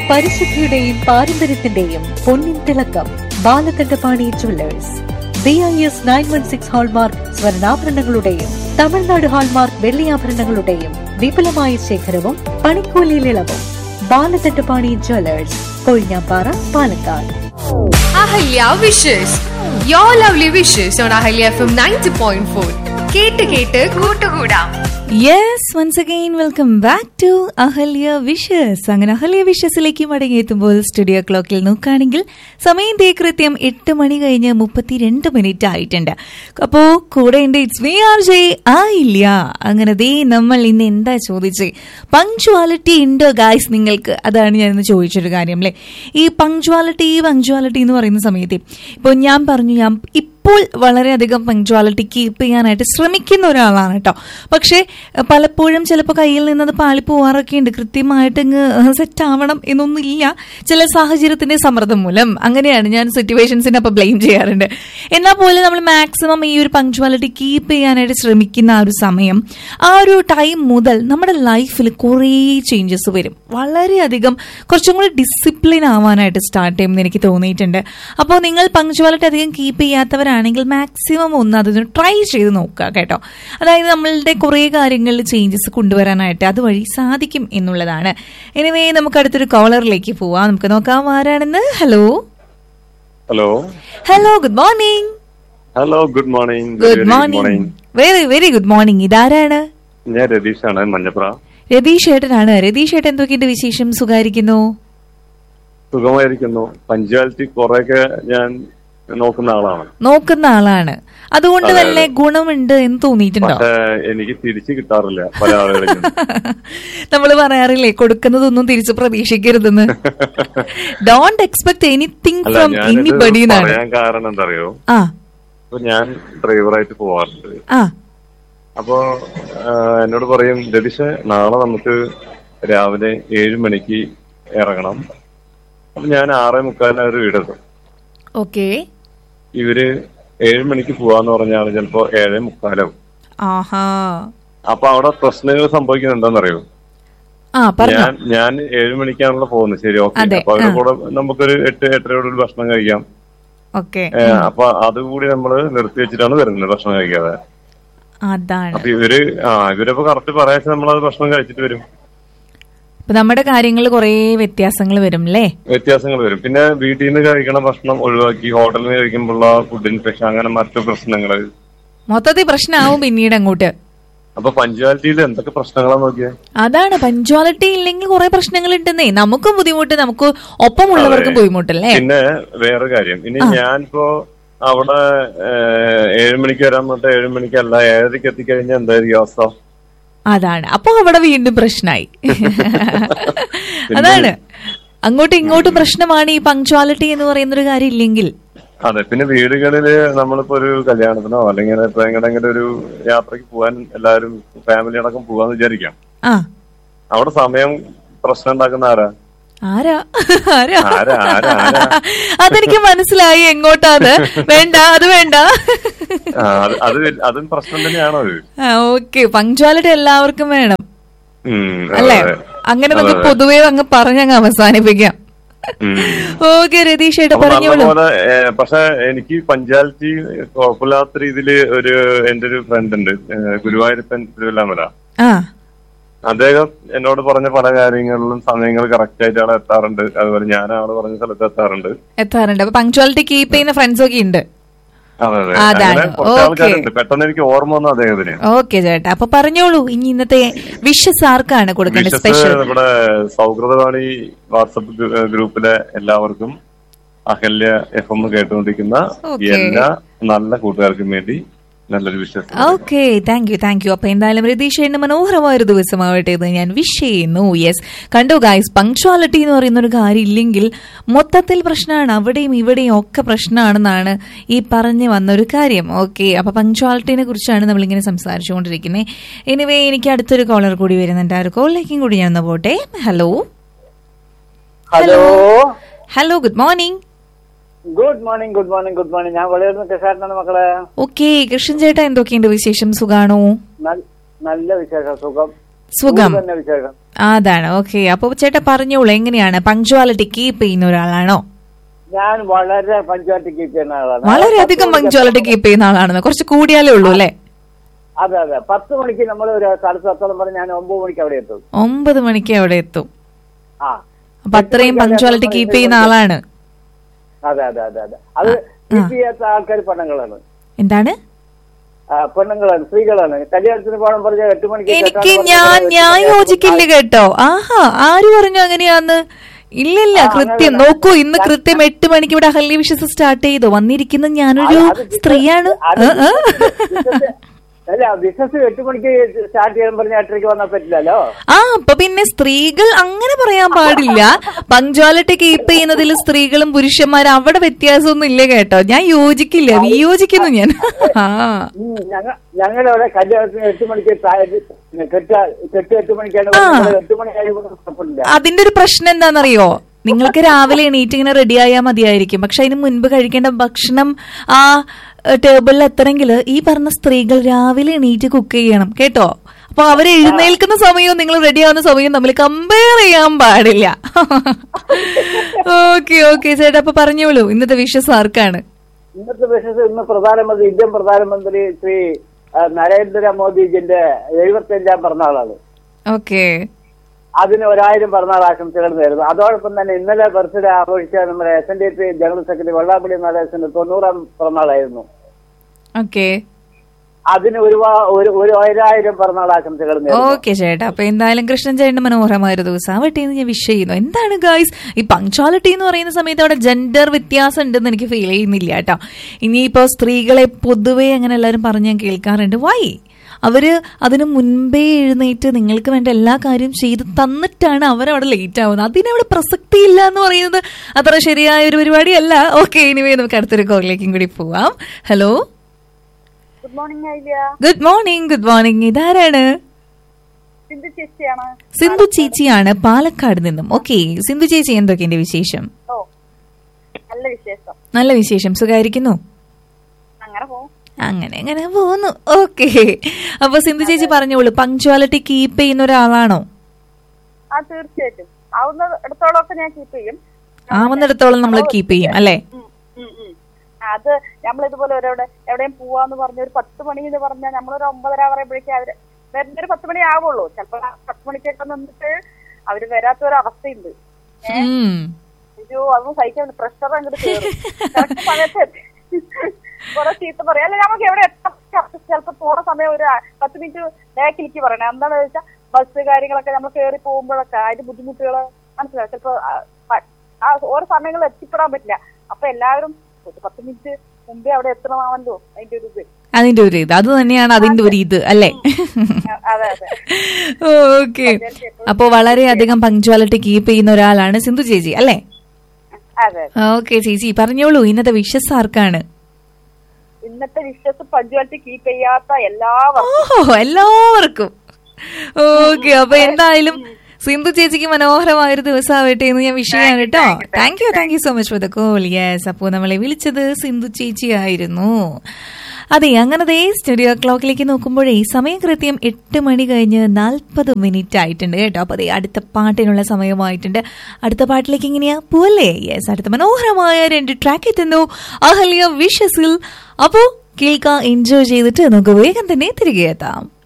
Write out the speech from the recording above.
പരിശുദ്ധിയുടെയും പാരമ്പര്യത്തിന്റെയും പൊന്നിൻ തിളക്കം Balakandapani jewellers B I S nine one six hallmark സ്വർണ്ണാഭരണങ്ങളുടെയും തമിഴ്നാട് ഹാൾമാർക്ക് വെള്ളിയാഭരണങ്ങളുടെയും വിപുലമായ ശേഖരവും പണിക്കൂലിയിൽ ഇളവും Balakandapani jewellers Kozhinjampara Palakkad Ahalya wishes your lovely wishes on Ahalya F M ninety point four കേട്ട് കേട്ട് കൂട്ടുകൂടാം yes once again welcome back to Ahalya wishes അങ്ങനെ അഹല്യ വിഷസിലേക്ക് മടങ്ങിയെത്തുമ്പോൾ സ്റ്റുഡിയോ ക്ലോക്കിൽ നോക്കുകയാണെങ്കിൽ സമയം ദേ കൃത്യം എട്ട് മണി കഴിഞ്ഞ് മുപ്പത്തിരണ്ട് മിനിറ്റ് ആയിട്ടുണ്ട് അപ്പോ കൂടെ ഉണ്ട് ഇറ്റ്സ് വി ആർ ജെ ആയില്ല അങ്ങനെ ദേ നമ്മൾ ഇന്ന് എന്താ ചോദിച്ചേ പങ്ക്ച്വാലിറ്റി ഉണ്ടോ ഗായ്സ് നിങ്ങൾക്ക് അതാണ് ഞാൻ ഇന്ന് ചോദിച്ചൊരു കാര്യം അല്ലേ ഈ പങ്ക്ച്വാലിറ്റി പങ്ക്ച്വാലിറ്റി എന്ന് പറയുന്ന സമയത്ത് ഇപ്പോൾ ഞാൻ പറഞ്ഞു ഞാൻ ഇപ്പോൾ വളരെയധികം പങ്ക്ച്വാലിറ്റി കീപ്പ് ചെയ്യാനായിട്ട് ശ്രമിക്കുന്ന ഒരാളാണ് കേട്ടോ പക്ഷേ പലപ്പോഴും ചിലപ്പോൾ കയ്യിൽ നിന്നത് പാളി പോവാറൊക്കെ ഉണ്ട് കൃത്യമായിട്ട് ഇങ്ങ് സെറ്റ് ആവണം എന്നൊന്നും ഇല്ല ചില സാഹചര്യത്തിന്റെ സമ്മർദ്ദം മൂലം അങ്ങനെയാണ് ഞാൻ സിറ്റുവേഷൻസിനെ അപ്പോൾ ബ്ലെയിം ചെയ്യാറുണ്ട് എന്നാൽ പോലും നമ്മൾ മാക്സിമം ഈ ഒരു പങ്ക്ച്വാലിറ്റി കീപ്പ് ചെയ്യാനായിട്ട് ശ്രമിക്കുന്ന ആ ഒരു സമയം ആ ഒരു ടൈം മുതൽ നമ്മുടെ ലൈഫിൽ കുറേ ചേഞ്ചസ് വരും വളരെയധികം കുറച്ചും കൂടി ഡിസിപ്ലിൻ ആവാനായിട്ട് സ്റ്റാർട്ട് ചെയ്യുമെന്ന് എനിക്ക് തോന്നിയിട്ടുണ്ട് അപ്പോൾ നിങ്ങൾ പങ്ക്ച്വാലിറ്റി അധികം കീപ്പ് ചെയ്യാത്തവരാണെങ്കിൽ മാക്സിമം ഒന്ന് അതൊന്ന് ട്രൈ ചെയ്ത് നോക്കുക കേട്ടോ അതായത് നമ്മളുടെ കുറേ കാര്യങ്ങളിൽ ചേഞ്ചസ് കൊണ്ടുവരാനായിട്ട് അതുവഴി സാധിക്കും എന്നുള്ളതാണ് എനിവേ നമുക്ക് അടുത്തൊരു കോളറിലേക്ക് പോവാം നമുക്ക് നോക്കാം ആരാണെന്ന് hello hello hello good morning hello good morning good morning very very good morning ഇതാരാണ് ഞാൻ രതീഷാണ് മഞ്ഞപ്ര രതീഷ് ഏട്ടനാണ് രതീഷ് ഏട്ടൻ എന്തൊക്കെയുണ്ട് വിശേഷം സുഖായിരിക്കുന്നു സുഖമായിരിക്കുന്നു പഞ്ച്വാലിറ്റി കുറെയൊക്കെ ഞാൻ നോക്കുന്ന ആളാണ് നോക്കുന്ന ആളാണ് അതുകൊണ്ട് അതെ, വല്ല അതെ. ഗുണമുണ്ട് എന്ന് തോന്നിയിട്ടുണ്ടോ പക്ഷെ എനിക്ക് തിരിച്ചു കിട്ടാറില്ല പല ആളുകളിലും നമ്മൾ പറയാറില്ലേ കൊടുക്കുന്നതൊന്നും തിരിച്ചു പ്രതീക്ഷിക്കരുതെന്ന് ഡോണ്ട് എക്സ്പെക്ട് എനിത്തിങ് അല്ല ഫ്രം ഞാനിത് എനിബഡി എന്നാണ് പറയാൻ കാരണം എന്താ അറിയോ ആ ഇപ്പൊ ഞാൻ ഡ്രൈവറായിട്ട് പോവാറുണ്ട് ആ അപ്പോ ആ, എന്നോട് പറയും രതീഷ നാളെ നമുക്ക് രാവിലെ ഏഴ് മണിക്ക് ഇറങ്ങണം അപ്പൊ ഞാൻ ആറേ മുക്കാലിന് ഒരു വീടെത്തും ഓക്കെ ഇവര് ഏഴ് മണിക്ക് പോവാന്ന് പറഞ്ഞാൽ ചിലപ്പോ ഏഴേ മുക്കാലാവും ആഹാ അപ്പൊ അവിടെ പ്രശ്നങ്ങൾ സംഭവിക്കുന്നുണ്ടോന്നറിയോ ആ പറഞ്ഞു ഞാൻ ഞാൻ ഏഴ് മണിക്കാണല്ലോ പോകുന്നത് ശരി ഓക്കെ അതെ, അപ്പൊ അവരുടെ ആ. കൂടെ നമുക്കൊരു എട്ട് എട്ടരയോട് ഒരു ഭക്ഷണം കഴിക്കാം ഓക്കെ ഏ, അപ്പൊ അതുകൂടി നമ്മൾ നിർത്തി വെച്ചിട്ടാണ് വരുന്നത് ഭക്ഷണം കഴിക്കാതെ അതാണ് അപ്പൊ ഇവര് ആ ഇവരപ്പോ കറക്റ്റ് പറയാച്ച നമ്മളത് ഭക്ഷണം കഴിച്ചിട്ട് വരും അപ്പൊ നമ്മുടെ കാര്യങ്ങൾ കുറേ വ്യത്യാസങ്ങൾ വരും അല്ലേ വ്യത്യാസങ്ങൾ വരും പിന്നെ വീട്ടിൽ നിന്ന് കഴിക്കണ ഭക്ഷണം ഒഴിവാക്കി ഹോട്ടലിൽ നിന്ന് കഴിക്കുമ്പോഴുള്ള ഫുഡ് ഇൻഫെക്ഷൻ അങ്ങനെ മറ്റു പ്രശ്നങ്ങള് മൊത്തത്തിൽ പ്രശ്നമാവും പിന്നീട് അങ്ങോട്ട് അപ്പൊ പഞ്ച്വാലിറ്റിയിൽ എന്തൊക്കെ പ്രശ്നങ്ങളാ നോക്കിയേ അതാണ് പഞ്ച്വാലിറ്റി ഇല്ലെങ്കിൽ കുറെ പ്രശ്നങ്ങൾ ഉണ്ടെന്നേ നമുക്കും ബുദ്ധിമുട്ട് നമുക്ക് ഒപ്പമുള്ളവർക്കും അതെ. ബുദ്ധിമുട്ടല്ലേ പിന്നെ വേറെ കാര്യം ഇനി ഞാനിപ്പോ അവിടെ ഏഹ്, ഏഴ് മണിക്ക് വരാൻ പറഞ്ഞിട്ട് ഏഴ് മണിക്കല്ല ഏഴരയ്ക്ക് എത്തിക്കഴിഞ്ഞാൽ എന്തായിരിക്കും അവസ്ഥ അതാണ് അപ്പൊ അവിടെ വീണ്ടും പ്രശ്നമായി അതാണ് അങ്ങോട്ടും ഇങ്ങോട്ടും പ്രശ്നമാണ് ഈ പങ്ക്ച്വാലിറ്റി എന്ന് പറയുന്ന ഒരു കാര്യം ഇല്ലെങ്കിൽ അതെ പിന്നെ വീടുകളില് നമ്മളിപ്പോ ഒരു കല്യാണത്തിനോ അല്ലെങ്കിൽ ഇപ്പൊ എങ്ങനെങ്കിലും ഒരു യാത്രക്ക് പോകാൻ എല്ലാവരും ഫാമിലി അടക്കം പോവാന്ന് വിചാരിക്കാം ആ അവിടെ സമയം പ്രശ്നം ഉണ്ടാക്കുന്ന ആരാ ആരാ ആരാ ആരാ ആരാ ആരാ അതെനിക്ക് മനസ്സിലായി എങ്ങോട്ടാ അത് വേണ്ട അത് വേണ്ട ആ, അത് അത് വൽ- അതും പ്രശ്നം തന്നെയാണോ അത് ഓക്കെ പങ്ക്ച്വാലിറ്റി എല്ലാവർക്കും വേണം ഉം, അതെ, അല്ലേ അതെ. അങ്ങനെ അതെ, നമുക്ക് അതെ. പൊതുവെ അങ്ങ് പറഞ്ഞങ്ങ് അവസാനിപ്പിക്കാം ഉം. ഓക്കെ രതീഷ് ഏട്ടാ അപ്പൊ പറഞ്ഞോളൂ നല്ലപോലെ ഏഹ്, പക്ഷെ എനിക്ക് പഞ്ചായത്തി കുഴപ്പമില്ലാത്ത രീതിയിൽ ഒരു എന്റെ ഒരു ഫ്രണ്ട് ഉണ്ട് ഏഹ്, ഗുരുവായൂരപ്പൻ തിരുവല്ലാമല ആ അദ്ദേഹം എന്നോട് പറഞ്ഞ പല കാര്യങ്ങളിലും സമയങ്ങൾ കറക്റ്റ് ആയിട്ട് അവിടെ എത്താറുണ്ട് അതുപോലെ ഞാൻ ആള് പറഞ്ഞ സ്ഥലത്ത് എത്താറുണ്ട് എത്താറുണ്ട് അപ്പൊ പങ്ക്ച്വാലിറ്റി കീപ്പ് ചെയ്യുന്ന ഫ്രണ്ട്സ് ഒക്കെ ഉണ്ട് അതെ അതെ അതാണ്. അങ്ങനെ കുറച്ച് ഓക്കേ. ആൾക്കാരുണ്ട് പെട്ടെന്ന് എനിക്ക് ഓർമ്മ വന്നു അദ്ദേഹത്തിന് ഓക്കെ ചേട്ടാ അപ്പൊ പറഞ്ഞോളൂ ഇനി ഇന്നത്തെ വിഷസ് ആർക്കാണ് കൊടുക്കേണ്ടത് വിശ്വസ് സ്പെഷ്യൽ നമ്മുടെ സൗഹൃദവാണി വാട്സപ്പ് ഗ്രൂ- ഗ്രൂപ്പിലെ എല്ലാവർക്കും അഹല്യ എഫ് എം കേട്ടുകൊണ്ടിരിക്കുന്ന ഓക്കേ. എല്ലാ നല്ല കൂട്ടുകാർക്കും വേണ്ടി നല്ലൊരു വിശ്വസം okay thank you thank you അപ്പൊ എന്തായാലും രതീഷ് എന്നെ മനോഹരമായ ഒരു ദിവസമാവട്ടെ എന്ന് ഞാൻ വിഷ് ചെയ്യുന്നു യെസ് കണ്ടു ഗായ്സ് പങ്ക്ച്വാലിറ്റി എന്ന് പറയുന്ന ഒരു കാര്യം ഇല്ലെങ്കിൽ മൊത്തത്തിൽ പ്രശ്നമാണ് അവിടെയും ഇവിടെയും ഒക്കെ പ്രശ്നമാണെന്നാണ് ഈ പറഞ്ഞു വന്ന ഒരു കാര്യം ഓക്കെ അപ്പൊ പങ്ക്ച്വാലിറ്റിനെ കുറിച്ചാണ് നമ്മളിങ്ങനെ സംസാരിച്ചുകൊണ്ടിരിക്കുന്നത് എനിവേ എനിക്ക് അടുത്തൊരു കോളർ കൂടി വരുന്നുണ്ട് ആ ഒരു കോളിലേക്കും കൂടി ഞാൻ ഒന്ന് പോട്ടെ hello hello hello good morning good morning good morning good morning ഞാൻ വളരുന്ന കൃഷാട്ടനാണ് മക്കളെ ഓക്കെ കൃഷ്ണൻ ചേട്ടാ എന്തൊക്കെയുണ്ട് വിശേഷം സുഖാണോ നൽ- നല്ല വിശേഷം സുഖം സുഖം സുഖം തന്നെ വിശേഷം അതാണ് ഓക്കെ അപ്പൊ ചേട്ടാ പറഞ്ഞോളൂ എങ്ങനെയാണ് പങ്ക്ച്വാലിറ്റി കീപ്പ് ചെയ്യുന്ന ഒരാളാണോ ഞാൻ വളരെ പഞ്ചായത്ത് കീപ്പ് ചെയ്യുന്ന ആളാണ് വളരെയധികം പങ്ക്ച്വാലിറ്റി കീപ്പ് ചെയ്യുന്ന ആളാണെന്ന് കുറച്ച് കൂടിയാലേ ഉള്ളൂ അല്ലേ അതെ അതെ പത്ത് മണിക്ക് നമ്മൾ ഒരു സ്ഥലത്ത് എത്തോളം പറഞ്ഞ് ഞാൻ ഒമ്പത് മണിക്ക് അവിടെ എത്തും ഒമ്പത് മണിക്ക് അവിടെ എത്തും ആ അപ്പൊ അത്രയും പങ്ക്ച്വാലിറ്റി കീപ്പ് ചെയ്യുന്ന ആളാണ് അതെ അതെ അതെ അതെ അത് കീപ്പ് ചെയ്യാത്ത ആൾക്കാർ പെണ്ണുങ്ങളാണ് എന്താണ് ആ, പെണ്ണുങ്ങളാണ് സ്ത്രീകളാണ് കല്യാണത്തിന് പോകണം പറഞ്ഞ എട്ട് മണിക്ക് എനിക്ക് കേട്ടാണ് ഞാൻ പറഞ്ഞത്. ഞാൻ യോജിക്കില്ല കേട്ടോ ആഹാ ആര് പറഞ്ഞു അങ്ങനെയാന്ന് ഇല്ലില്ല കൃത്യം നോക്കൂ ഇന്ന് കൃത്യം എട്ട് മണിക്ക് ഇവിടെ അഹല്യ വിശ്വസ് സ്റ്റാർട്ട് ചെയ്തു വന്നിരിക്കുന്ന ഞാനൊരു അത് ബിസിനസ്- സ്ത്രീയാണ് അത് ആ, ആ. ബിസിനസ്- അല്ല ബിസിനസ് എട്ട് മണിക്ക് സ്റ്റാർട്ട് ചെയ്യാൻ പറഞ്ഞ എട്ടരയ്ക്ക് വന്നാൽ പറ്റില്ലല്ലോ ആ അപ്പൊ പിന്നെ സ്ത്രീകൾ അങ്ങനെ പറയാൻ പാടില്ല പങ്ക്ച്വാലിറ്റി കീപ്പ് ചെയ്യുന്നതിൽ സ്ത്രീകളും പുരുഷന്മാരും അവിടെ വ്യത്യാസമൊന്നും ഇല്ല കേട്ടോ ഞാൻ യോജിക്കില്ല വിയോജിക്കുന്നു ഞാൻ ആ ഉം, ഞങ്ങ ഞങ്ങളുടെ അവിടെ കല്യാണത്തിന് എട്ട് മണിക്ക് താഴെ കെട്ട് കെട്ട് എട്ട് മണിക്കാണ് ആ. വരുന്നത്. എട്ട് മണി കഴിയുമ്പോൾ കുഴപ്പമില്ല അതിന്റെ ഒരു പ്രശ്നം എന്താണെന്നറിയോ നിങ്ങൾക്ക് രാവിലെ എണീറ്റ് ഇങ്ങനെ റെഡി ആയാൽ മതിയായിരിക്കും പക്ഷെ അതിന് മുൻപ് കഴിക്കേണ്ട ഭക്ഷണം ആ ടേബിളിൽ എത്തണമെങ്കിൽ ഈ പറഞ്ഞ സ്ത്രീകൾ രാവിലെ എണീറ്റ് കുക്ക് ചെയ്യണം കേട്ടോ അപ്പൊ അവര് എഴുന്നേൽക്കുന്ന സമയവും നിങ്ങൾ റെഡി ആവുന്ന സമയവും തമ്മിൽ കമ്പയർ ചെയ്യാൻ പാടില്ല ഓക്കെ ഓക്കെ ചേട്ടാ അപ്പൊ പറഞ്ഞോളൂ ഇന്നത്തെ വിശ്വസ് ആർക്കാണ് ഇന്നത്തെ ബിസിനസ് ഇന്ന് പ്രധാനമന്ത്രി ഇന്ത്യൻ പ്രധാനമന്ത്രി ശ്രീ ആ, നരേന്ദ്രമോദിജിന്റെ എഴുപത്തി അഞ്ചാം പിറന്നാളാണ് ഓക്കെ അതിന് ഒരായിരം പിറന്നാൾ ആശംസകൾ നേരുന്നു അതോടൊപ്പം തന്നെ ഇന്നലെ ബർത്ത്ഡേ ആഘോഷിച്ച നമ്മുടെ S N D P general secretary Vellappally നടേശന്റെ തൊണ്ണൂറാം പിറന്നാളായിരുന്നു ഓക്കെ അതിന് ഒരുപാ ഒരു ഒരു ഒരായിരം പിറന്നാൾ ആശംസകൾ നേരുന്നു ഓക്കെ ചേട്ടാ അപ്പൊ എന്തായാലും കൃഷ്ണൻ ചേട്ടന്റെ മനോഹരമായ ഒരു ദിവസം ആവട്ടെ എന്ന് ഞാൻ വിഷ് ചെയ്യുന്നു എന്താണ് ഗായ്സ് ഈ പങ്ക്ച്വാലിറ്റി എന്ന് പറയുന്ന സമയത്ത് അവിടെ ജെൻഡർ വ്യത്യാസം ഉണ്ടെന്ന് എനിക്ക് ഫീൽ ചെയ്യുന്നില്ല കേട്ടോ ഇനിയിപ്പോ സ്ത്രീകളെ പൊതുവെ അങ്ങനെ എല്ലാവരും പറഞ്ഞ് ഞാൻ കേൾക്കാറുണ്ട് വൈ അവര് അതിനു മുൻപേ എഴുന്നേറ്റ് നിങ്ങൾക്ക് വേണ്ട എല്ലാ കാര്യം ചെയ്ത് തന്നിട്ടാണ് അവരവിടെ ലേറ്റ് ആവുന്നത് അതിനവിടെ പ്രസക്തി ഇല്ല എന്ന് പറയുന്നത് അത്ര ശരിയായ ഒരു പരിപാടിയല്ല ഓക്കെ ഇനിവേ നമുക്ക് അടുത്തൊരു കോളിലേക്കും കൂടി പോവാം hello good morning Ailiya good morning good morning ഇതാരാണ് സിന്ധു ചേച്ചിയാണ് സിന്ധു ചേച്ചിയാണ് പാലക്കാട് നിന്നും ഓക്കെ സിന്ധു ചേച്ചി എന്തൊക്കെയുണ്ട് വിശേഷം ഓ നല്ല വിശേഷം നല്ല വിശേഷം സുഖായിരിക്കുന്നു അങ്ങനെ പോവും അങ്ങനെ അങ്ങനെ പോകുന്നു ഓക്കെ അപ്പൊ സിന്ധു ചേച്ചി പറഞ്ഞോളൂ പങ്ക്ച്വാലിറ്റി കീപ്പ് ചെയ്യുന്ന ഒരാളാണോ ആ തീർച്ചയായിട്ടും ആവുന്ന ഇടത്തോളം ഒക്കെ ഞാൻ കീപ്പ് ചെയ്യും ആവുന്നിടത്തോളം നമ്മൾ കീപ്പ് ചെയ്യും അല്ലേ ഉം, ഉം, ഉം. അത് നമ്മൾ ഇതുപോലെ ഒരെവിടെ എവിടെയും പോവാന്ന് പറഞ്ഞ ഒരു പത്ത് മണി എന്ന് പറഞ്ഞാൽ നമ്മളൊരു ഒമ്പതര പറയുമ്പോഴേക്കും അവര് വരുന്ന ഒരു പത്ത് മണി ആവുള്ളൂ ചിലപ്പോ ആ പത്ത് മണിക്കൊക്കെ നിന്നിട്ട് അവര് വരാത്ത ഒരു അവസ്ഥയുണ്ട് ഉം. അയ്യോ അതൊന്നും സഹിക്കാൻ പ്രഷർ അങ്ങോട്ട് കയറും കറക്റ്റ് സമയത്ത് കുറെ ചീത്ത പറയാം അല്ല നമുക്ക് എവിടെ എത്താൻ ചിലപ്പോ പോണ സമയം ഒരു പത്ത് മിനിറ്റ് ബാക്കിലേക്ക് പറയണേ എന്താണെന്ന് വെച്ചാൽ ബസ് കാര്യങ്ങളൊക്കെ നമ്മൾ കയറി പോകുമ്പോഴൊക്കെ അതിന്റെ ബുദ്ധിമുട്ടുകള് മനസ്സിലാവും ചിലപ്പോ ആ, പ- ആ ഓരോ സമയങ്ങളിൽ എത്തിപ്പെടാൻ പറ്റില്ല അപ്പൊ എല്ലാവരും ഒരു പത്ത് മിനിറ്റ് മുമ്പേ അവിടെ എത്തണമാണല്ലോ അതിന്റെ ഒരു ഇത് അതിന്റെ ഒരു ഇത് അത് തന്നെയാണ് അതിന്റെ ഒരു ഇത് അല്ലേ അ- അതെ അതെ ഓക്കെ അപ്പോ വളരെയധികം പങ്ക്ച്വാലിറ്റി കീപ്പ് ചെയ്യുന്ന ഒരാളാണ് സിന്ധു ചേച്ചി അല്ലേ അതെ ഓക്കെ ചേച്ചി പറഞ്ഞോളൂ ഇന്നത്തെ വിശ്വസ് ആർക്കാണ് ഇന്നത്തെ വിശ്വസ് പഞ്ച്വാലിറ്റി കീപ്പ് ചെയ്യാത്ത എല്ലാവർക്കും ഓഹോ എല്ലാവർക്കും ഓക്കെ അപ്പൊ എന്തായാലും സിന്ധു ചേച്ചിക്ക് മനോഹരമായ ഒരു ദിവസമാവട്ടെ എന്ന് ഞാൻ വിഷ് ചെയ്യാം കേട്ടോ thank you thank you so much for the call yes അപ്പോൾ നമ്മളെ വിളിച്ചത് സിന്ധു ചേച്ചി ആയിരുന്നു അതെ അങ്ങനെ ദേ സ്റ്റുഡിയോ ക്ലോക്കിലേക്ക് നോക്കുമ്പോഴേ സമയം കൃത്യം എട്ട് മണി കഴിഞ്ഞ് നാൽപ്പത് മിനിറ്റ് ആയിട്ടുണ്ട് കേട്ടോ അപ്പൊ അതെ അടുത്ത പാട്ടിനുള്ള സമയമായിട്ടുണ്ട് അടുത്ത പാട്ടിലേക്ക് ഇങ്ങനെയാ പോവല്ലേ യെസ് അടുത്ത മനോഹരമായ രണ്ട് ട്രാക്ക് എത്തുന്നു അഹല്യ വിഷസിൽ അപ്പോ കേൾക്കാം എൻജോയ് ചെയ്തിട്ട് നമുക്ക് വേഗം തന്നെ തിരികെ എത്താം